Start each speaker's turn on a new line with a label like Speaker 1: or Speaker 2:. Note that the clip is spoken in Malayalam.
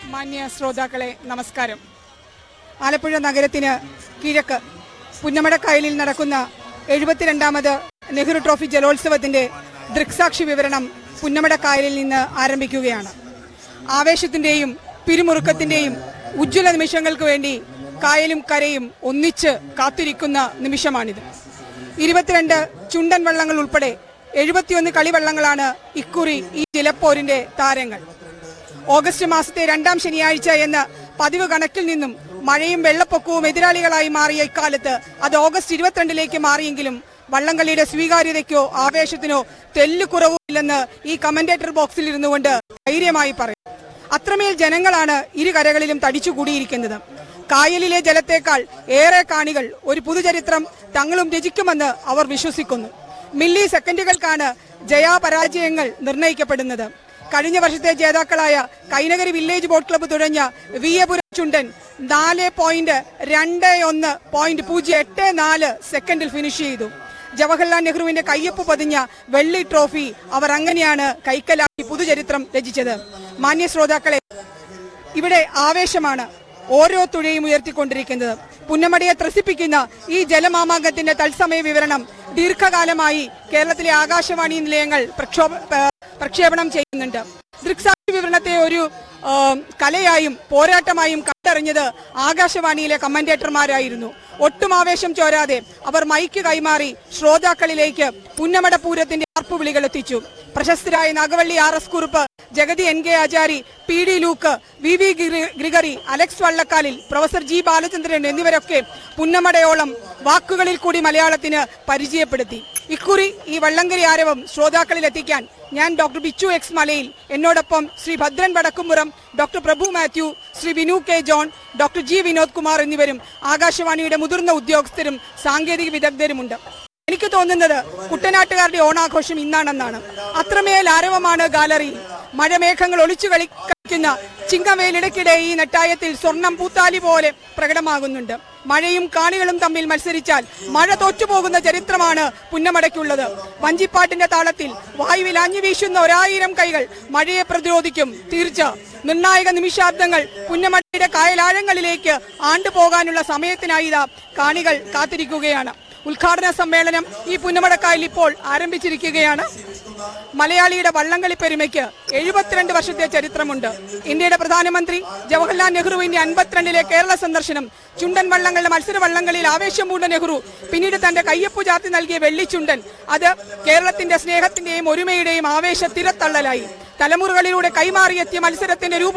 Speaker 1: മാന്യ ശ്രോതാക്കളെ നമസ്കാരം ആലപ്പുഴ നഗരത്തിന് കിഴക്ക് പുന്നമടക്കായലിൽ നടക്കുന്ന എഴുപത്തിരണ്ടാമത് നെഹ്റു ട്രോഫി ജലോത്സവത്തിന്റെ ദൃക്സാക്ഷി വിവരണം പുന്നമടക്കായലിൽ നിന്ന് ആരംഭിക്കുകയാണ് ആവേശത്തിന്റെയും പിരിമുറുക്കത്തിന്റെയും ഉജ്ജ്വല നിമിഷങ്ങൾക്ക് വേണ്ടി കായലും കരയും ഒന്നിച്ച് കാത്തിരിക്കുന്ന നിമിഷമാണിത് ഇരുപത്തിരണ്ട് ചുണ്ടൻ വള്ളങ്ങൾ ഉൾപ്പെടെ എഴുപത്തിയൊന്ന് കളിവള്ളങ്ങളാണ് ഇക്കുറി ഈ ജലപ്പോരിന്റെ താരങ്ങൾ ഓഗസ്റ്റ് മാസത്തെ രണ്ടാം ശനിയാഴ്ച എന്ന പതിവ് കണക്കിൽ നിന്നും മഴയും വെള്ളപ്പൊക്കവും എതിരാളികളായി മാറിയ ഇക്കാലത്ത് അത് ഓഗസ്റ്റ് ഇരുപത്തിരണ്ടിലേക്ക് മാറിയെങ്കിലും വള്ളംകളിയുടെ സ്വീകാര്യതയ്ക്കോ ആവേശത്തിനോ തെല്ലു കുറവുമില്ലെന്ന് ഈ കമന്റേറ്റർ ബോക്സിൽ ഇരുന്നുകൊണ്ട് ധൈര്യമായി പറയും അത്രമേൽ ജനങ്ങളാണ് ഇരു കരകളിലും തടിച്ചുകൂടിയിരിക്കുന്നത് കായലിലെ ജലത്തേക്കാൾ ഏറെ കാണികൾ ഒരു പുതുചരിത്രം തങ്ങളും രചിക്കുമെന്ന് അവർ വിശ്വസിക്കുന്നു മില്ലി സെക്കൻഡുകൾക്കാണ് ജയാപരാജയങ്ങൾ നിർണയിക്കപ്പെടുന്നത് കഴിഞ്ഞ വർഷത്തെ ജേതാക്കളായ കൈനഗരി വില്ലേജ് ബോട്ട് ക്ലബ്ബ് തുടങ്ങിയ വിയപുരം ചുണ്ടൻ നാല് പോയിന്റ് രണ്ട് ഒന്ന് പോയിന്റ് പൂജ്യം എട്ട് നാല് സെക്കൻഡിൽ ഫിനിഷ് ചെയ്തു ജവഹർലാൽ നെഹ്റുവിന്റെ കയ്യൊപ്പ് പതിഞ്ഞ വെള്ളി ട്രോഫി അവർ അങ്ങനെയാണ് കൈക്കലാക്കി പുതുചരിത്രം രചിച്ചത് മാന്യ ശ്രോതാക്കളെ ഇവിടെ ആവേശമാണ് ഓരോ തുഴയും ഉയർത്തിക്കൊണ്ടിരിക്കുന്നത് പുന്നമടയെ ത്രസിപ്പിക്കുന്ന ഈ ജലമാമാങ്കത്തിന്റെ തത്സമയ വിവരണം ദീർഘകാലമായി കേരളത്തിലെ ആകാശവാണി നിലയങ്ങൾ പ്രക്ഷോഭ ഏഹ് പ്രക്ഷേപണം ചെയ്യുന്നുണ്ട് ദൃക്സാക്ഷി വിവരണത്തെ ഒരു ആ, കലയായും പോരാട്ടമായും കണ്ടറിഞ്ഞത് ആകാശവാണിയിലെ കമന്റേറ്റർമാരായിരുന്നു ഒട്ടും ആവേശം ചോരാതെ അവർ മൈക്ക് കൈമാറി ശ്രോതാക്കളിലേക്ക് പുന്നമട പൂരത്തിന്റെ ആർപ്പുവിളികൾ എത്തിച്ചു പ്രശസ്തരായ Nagavally R S Kurup Jagathy N K Achari P D Luke V V ഗ്രി- Gregory Alex Vallakkalil professor G Balachandran എന്നിവരൊക്കെ പുന്നമടയോളം വാക്കുകളിൽ കൂടി മലയാളത്തിന് പരിചയപ്പെടുത്തി ഇക്കുറി ഈ വള്ളംകരി ആരവം ശ്രോതാക്കളിൽ എത്തിക്കാൻ ഞാൻ ഡോക്ടർ ബിച്ചു എക്സ് മലയിൽ എന്നോടൊപ്പം Shri Bhadran Vadakkumpuram doctor Prabhu Mathew Shri Vinu K John doctor G Vinod Kumar എന്നിവരും ആകാശവാണിയുടെ മുതിർന്ന ഉദ്യോഗസ്ഥരും സാങ്കേതിക വിദഗ്ധരുമുണ്ട് എനിക്ക് തോന്നുന്നത് കുട്ടനാട്ടുകാരുടെ ഓണാഘോഷം ഇന്നാണെന്നാണ് അത്രമേൽ ആരവമാണ് ഗാലറിയിൽ മഴമേഘങ്ങൾ ഒളിച്ചു കളി കളിക്കുന്ന ചിങ്കമേലിടയ്ക്കിടെ ഈ നെട്ടായത്തിൽ സ്വർണം പൂത്താലി പോലെ പ്രകടമാകുന്നുണ്ട് മഴയും കാണികളും തമ്മിൽ മത്സരിച്ചാൽ മഴ തോറ്റുപോകുന്ന ചരിത്രമാണ് പുന്നമടയ്ക്കുള്ളത് വഞ്ചിപ്പാട്ടിന്റെ താളത്തിൽ വായുവിൽ അഞ്ഞു വീശുന്ന ഒരായിരം കൈകൾ മഴയെ പ്രതിരോധിക്കും തീർച്ച നിർണായക നിമിഷാബ്ദങ്ങൾ പുന്നമടയുടെ കായലാഴങ്ങളിലേക്ക് ആണ്ടുപോകാനുള്ള സമയത്തിനായി ഇതാ കാണികൾ കാത്തിരിക്കുകയാണ് ഉദ്ഘാടന സമ്മേളനം ഈ പുന്നമടക്കായൽ ഇപ്പോൾ ആരംഭിച്ചിരിക്കുകയാണ് മലയാളിയുടെ വള്ളംകളി പെരുമയ്ക്ക് എഴുപത്തിരണ്ട് വർഷത്തെ ചരിത്രമുണ്ട് ഇന്ത്യയുടെ പ്രധാനമന്ത്രി ജവഹർലാൽ നെഹ്റുവിന്റെ അൻപത്തിരണ്ടിലെ കേരള സന്ദർശനം ചുണ്ടൻ വള്ളങ്ങളുടെ മത്സര വള്ളങ്ങളിൽ ആവേശം പൂണ്ട നെഹ്റു പിന്നീട് തന്റെ കയ്യൊപ്പു ചാർത്തി നൽകിയ വെള്ളിച്ചുണ്ടൻ അത് കേരളത്തിന്റെ സ്നേഹത്തിന്റെയും ഒരുമയുടെയും ആവേശ തിരത്തള്ളലായി തലമുറകളിലൂടെ കൈമാറിയെത്തിയ മത്സരത്തിന്റെ രൂപം